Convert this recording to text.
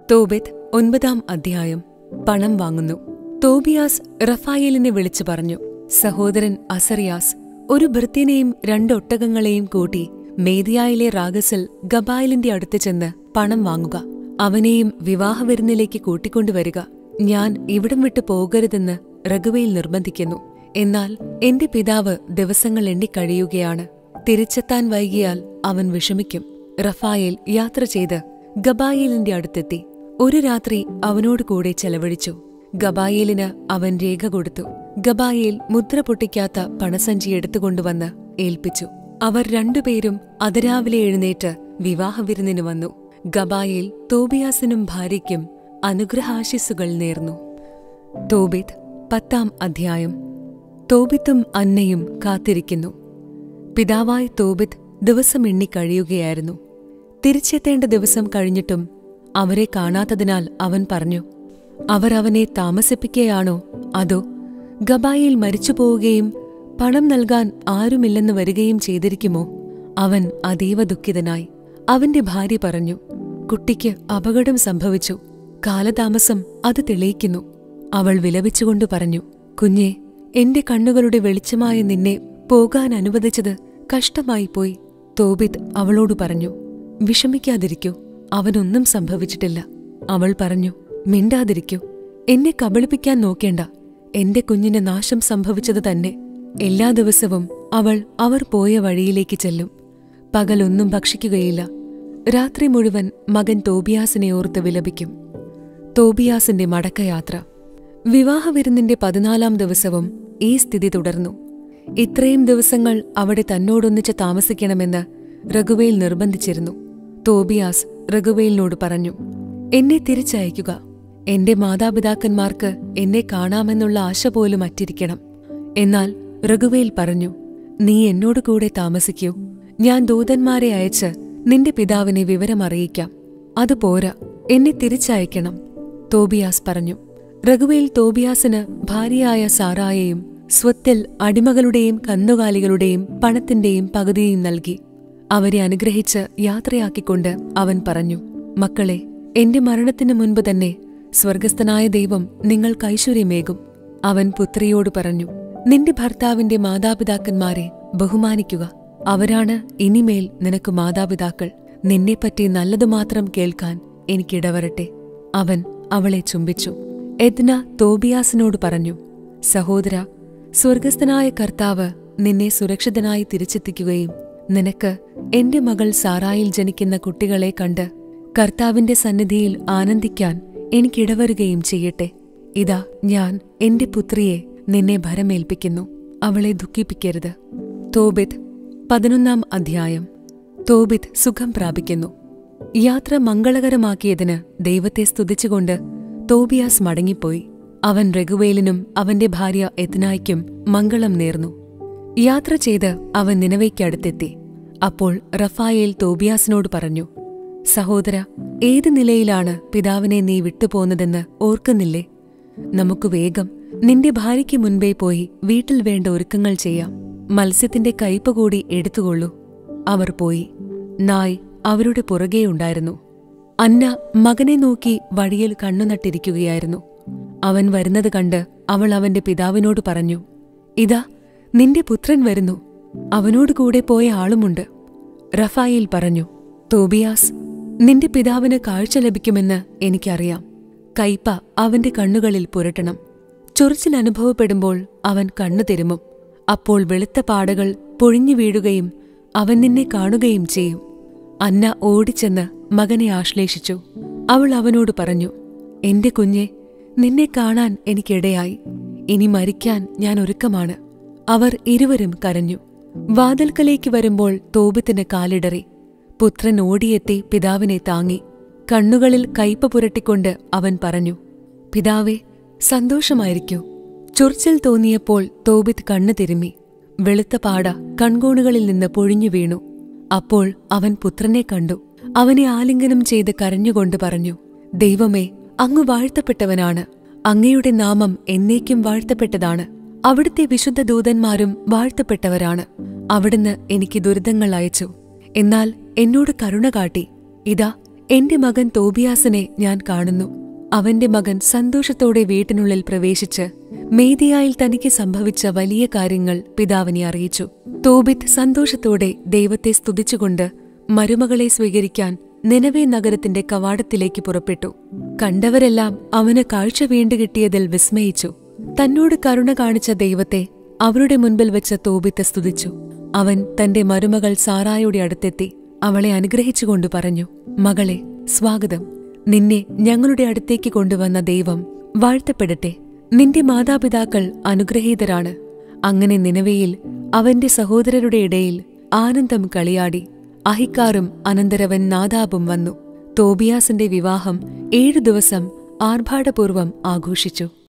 തോബിത്ത് ഒൻപതാം അധ്യായം പണം വാങ്ങുന്നു തോബിയാസ് റഫായേലിനെ വിളിച്ചു പറഞ്ഞു സഹോദരൻ അസറിയാസ് ഒരു ഭൃത്യനെയും രണ്ട് ഒട്ടകങ്ങളെയും കൂട്ടി മേദിയായിലെ റാഗസിൽ ഗബായലിന്റെ അടുത്ത് ചെന്ന് പണം വാങ്ങുക അവനെയും വിവാഹവിരുന്നിലേക്ക് കൂട്ടിക്കൊണ്ടുവരിക ഞാൻ ഇവിടം വിട്ടു പോകരുതെന്ന് റഘുവയിൽ നിർബന്ധിക്കുന്നു എന്നാൽ എന്റെ പിതാവ് ദിവസങ്ങൾ എണ്ണിക്കഴിയുകയാണ് തിരിച്ചെത്താൻ വൈകിയാൽ അവൻ വിഷമിക്കും റഫായേൽ യാത്ര ചെയ്ത് ഗബായേലിന്റെ അടുത്തെത്തി ഒരു രാത്രി അവനോട് കൂടെ ചെലവഴിച്ചു ഗബായേലിന് അവൻ രേഖ കൊടുത്തു ഗബായേൽ മുദ്ര പൊട്ടിക്കാത്ത പണസഞ്ചി എടുത്തുകൊണ്ടുവന്ന് ഏൽപ്പിച്ചു അവർ രണ്ടുപേരും അതിരാവിലെ എഴുന്നേറ്റ് വിവാഹവിരുന്നിന് വന്നു ഗബായേൽ തോബിയാസിനും ഭാര്യയ്ക്കും അനുഗ്രഹാശിസ്സുകൾ നേർന്നു തോബിത്ത് പത്താം അധ്യായം തോബിത്തും അന്നയും കാത്തിരിക്കുന്നു പിതാവായ തോബിത്ത് ദിവസം എണ്ണിക്കഴിയുകയായിരുന്നു തിരിച്ചെത്തേണ്ട ദിവസം കഴിഞ്ഞിട്ടും അവരെ കാണാത്തതിനാൽ അവൻ പറഞ്ഞു അവർ അവനെ താമസിപ്പിക്കുകയാണോ അതോ ഗബായിൽ മരിച്ചു പോവുകയും പണം നൽകാൻ ആരുമില്ലെന്ന് വരികയും ചെയ്തിരിക്കുമോ അവൻ അതീവ ദുഃഖിതനായി അവന്റെ ഭാര്യ പറഞ്ഞു കുട്ടിക്ക് അപകടം സംഭവിച്ചു കാലതാമസം അത് തെളിയിക്കുന്നു അവൾ വിലപിച്ചുകൊണ്ട് പറഞ്ഞു കുഞ്ഞെ എന്റെ കണ്ണുകളുടെ വെളിച്ചമായ നിന്നെ പോകാൻ അനുവദിച്ചത് കഷ്ടമായിപ്പോയി തോബിത് അവളോട് പറഞ്ഞു വിഷമിക്കാതിരിക്കൂ അവനൊന്നും സംഭവിച്ചിട്ടില്ല അവൾ പറഞ്ഞു മിണ്ടാതിരിക്കൂ എന്നെ കബളിപ്പിക്കാൻ നോക്കേണ്ട എന്റെ കുഞ്ഞിന് നാശം സംഭവിച്ചത് തന്നെ എല്ലാ ദിവസവും അവൾ അവർ പോയ വഴിയിലേക്ക് ചെല്ലും പകലൊന്നും ഭക്ഷിക്കുകയില്ല രാത്രി മുഴുവൻ മകൻ തോബിയാസിനെ ഓർത്ത് വിലപിക്കും തോബിയാസിന്റെ മടക്കയാത്ര വിവാഹവിരുന്നിന്റെ പതിനാലാം ദിവസവും ഈ സ്ഥിതി തുടർന്നു ഇത്രയും ദിവസങ്ങൾ അവിടെ തന്നോടൊന്നിച്ച് താമസിക്കണമെന്ന് റഘുവേൽ നിർബന്ധിച്ചിരുന്നു തോബിയാസ് റഘുവേലിനോട് പറഞ്ഞു എന്നെ തിരിച്ചയക്കുക എന്റെ മാതാപിതാക്കന്മാർക്ക് എന്നെ കാണാമെന്നുള്ള ആശ പോലും അറ്റിരിക്കണം എന്നാൽ റഘുവേൽ പറഞ്ഞു നീ എന്നോട് കൂടെ താമസിക്കൂ ഞാൻ ദൂതന്മാരെ അയച്ച് നിന്റെ പിതാവിനെ വിവരമറിയിക്കാം അത് പോരാ എന്നെ തിരിച്ചയക്കണം തോബിയാസ് പറഞ്ഞു റഘുവേൽ തോബിയാസിന് ഭാര്യയായ സാറായെയും സ്വത്തിൽ അടിമകളുടെയും കന്നുകാലികളുടെയും പണത്തിന്റെയും പകുതിയും നൽകി അവരെ അനുഗ്രഹിച്ച് യാത്രയാക്കിക്കൊണ്ട് അവൻ പറഞ്ഞു മക്കളെ എന്റെ മരണത്തിനു മുൻപ് തന്നെ സ്വർഗസ്ഥനായ ദൈവം നിങ്ങൾക്ക് ഐശ്വര്യമേകും അവൻ പുത്രിയോട് പറഞ്ഞു നിന്റെ ഭർത്താവിന്റെ മാതാപിതാക്കന്മാരെ ബഹുമാനിക്കുക അവരാണ് ഇനിമേൽ നിനക്ക് മാതാപിതാക്കൾ നിന്നെപ്പറ്റി നല്ലതു മാത്രം കേൾക്കാൻ എനിക്കിടവരട്ടെ അവൻ അവളെ ചുംബിച്ചു എദ്ന തോബിയാസിനോട് പറഞ്ഞു സഹോദര സ്വർഗസ്ഥനായ കർത്താവ് നിന്നെ സുരക്ഷിതനായി തിരിച്ചെത്തിക്കുകയും നിനക്ക് എന്റെ മകൾ സാറായിൽ ജനിക്കുന്ന കുട്ടികളെ കണ്ട് കർത്താവിന്റെ സന്നിധിയിൽ ആനന്ദിക്കാൻ എനിക്കിടവരുകയും ചെയ്യട്ടെ ഇതാ ഞാൻ എന്റെ പുത്രിയെ നിന്നെ ഭരമേൽപ്പിക്കുന്നു അവളെ ദുഃഖിപ്പിക്കരുത് തോബിത് പതിനൊന്നാം അധ്യായം തോബിത് സുഖം പ്രാപിക്കുന്നു യാത്ര മംഗളകരമാക്കിയതിന് ദൈവത്തെ സ്തുതിച്ചുകൊണ്ട് തോബിയാസ് മടങ്ങിപ്പോയി അവൻ രഘുവേലിനും അവന്റെ ഭാര്യ എത്നായ്ക്കും മംഗളം നേർന്നു യാത്ര ചെയ്ത് അവൻ നിലവയ്ക്കടുത്തെത്തി അപ്പോൾ റഫായേൽ തോബിയാസിനോട് പറഞ്ഞു സഹോദര ഏത് നിലയിലാണ് പിതാവിനെ നീ വിട്ടുപോന്നതെന്ന് ഓർക്കുന്നില്ലേ നമുക്ക് വേഗം നിന്റെ ഭാര്യയ്ക്ക് മുൻപേ പോയി വീട്ടിൽ വേണ്ട ഒരുക്കങ്ങൾ ചെയ്യാം മത്സ്യത്തിന്റെ കയ്പ കൂടി എടുത്തുകൊള്ളൂ അവർ പോയി നായ് അവരുടെ പുറകെയുണ്ടായിരുന്നു അന്ന മകനെ നോക്കി വഴിയിൽ കണ്ണുനട്ടിരിക്കുകയായിരുന്നു അവൻ വരുന്നത് കണ്ട് അവൾ അവന്റെ പിതാവിനോട് പറഞ്ഞു ഇതാ നിന്റെ പുത്രൻ വരുന്നു അവനോട് കൂടെ പോയ ആളുമുണ്ട് റഫായിൽ പറഞ്ഞു തോബിയാസ് നിന്റെ പിതാവിന് കാഴ്ച ലഭിക്കുമെന്ന് എനിക്കറിയാം കയ്പ അവന്റെ കണ്ണുകളിൽ പുരട്ടണം ചൊറിച്ചിൽ അനുഭവപ്പെടുമ്പോൾ അവൻ കണ്ണു തിരുമും അപ്പോൾ വെളുത്ത പാടകൾ പൊഴിഞ്ഞു വീഴുകയും അവൻ നിന്നെ കാണുകയും ചെയ്യും അന്ന ഓടിച്ചെന്ന് മകനെ ആശ്ലേഷിച്ചു അവൾ അവനോട് പറഞ്ഞു എന്റെ കുഞ്ഞെ നിന്നെ കാണാൻ എനിക്കിടയായി ഇനി മരിക്കാൻ ഞാൻ ഒരുക്കമാണ് അവർ ഇരുവരും കരഞ്ഞു വാതിൽക്കലേക്ക് വരുമ്പോൾ തോബിത്തിന് കാലിടറി പുത്രൻ ഓടിയെത്തി പിതാവിനെ താങ്ങി കണ്ണുകളിൽ കയ്പ പുരട്ടിക്കൊണ്ട് അവൻ പറഞ്ഞു പിതാവേ സന്തോഷമായിരിക്കൂ ചൊറിച്ചിൽ തോന്നിയപ്പോൾ തോബിത്ത് കണ്ണു തിരുമ്മി വെളുത്ത പാട കൺകോണുകളിൽ നിന്ന് പൊഴിഞ്ഞു വീണു അപ്പോൾ അവൻ പുത്രനെ കണ്ടു അവനെ ആലിംഗനം ചെയ്ത് കരഞ്ഞുകൊണ്ട് പറഞ്ഞു ദൈവമേ അങ്ങ് വാഴ്ത്തപ്പെട്ടവനാണ് അങ്ങയുടെ നാമം എന്നേക്കും വാഴ്ത്തപ്പെട്ടതാണ് അവിടുത്തെ വിശുദ്ധ ദൂതന്മാരും വാഴ്ത്തപ്പെട്ടവരാണ് അവിടുന്ന് എനിക്ക് ദുരിതങ്ങൾ അയച്ചു എന്നാൽ എന്നോട് കരുണ കാട്ടി ഇതാ എന്റെ മകൻ തോബിയാസിനെ ഞാൻ കാണുന്നു അവന്റെ മകൻ സന്തോഷത്തോടെ വീട്ടിനുള്ളിൽ പ്രവേശിച്ച് മേദിയായിൽ തനിക്ക് സംഭവിച്ച വലിയ കാര്യങ്ങൾ പിതാവിനെ അറിയിച്ചു തോബിത്ത് സന്തോഷത്തോടെ ദൈവത്തെ സ്തുതിച്ചുകൊണ്ട് മരുമകളെ സ്വീകരിക്കാൻ നിലവേ നഗരത്തിന്റെ കവാടത്തിലേക്ക് പുറപ്പെട്ടു കണ്ടവരെല്ലാം അവന് കാഴ്ച വീണ്ടുകിട്ടിയതിൽ വിസ്മയിച്ചു തന്നോട് കരുണ കാണിച്ച ദൈവത്തെ അവരുടെ മുൻപിൽ വെച്ച തോബിത്ത് സ്തുതിച്ചു അവൻ തന്റെ മരുമകൾ സാറായുടെ അടുത്തെത്തി അവളെ അനുഗ്രഹിച്ചുകൊണ്ട് പറഞ്ഞു മകളെ സ്വാഗതം നിന്നെ ഞങ്ങളുടെ അടുത്തേക്ക് കൊണ്ടുവന്ന ദൈവം വാഴ്ത്തപ്പെടട്ടെ നിന്റെ മാതാപിതാക്കൾ അനുഗ്രഹീതരാണ് അങ്ങനെ നിലവയിൽ അവന്റെ സഹോദരരുടെ ഇടയിൽ ആനന്ദം കളിയാടി അഹിക്കാറും അനന്തരവൻ നാദാബും വന്നു തോബിയാസിന്റെ വിവാഹം ഏഴു ദിവസം ആർഭാടപൂർവം ആഘോഷിച്ചു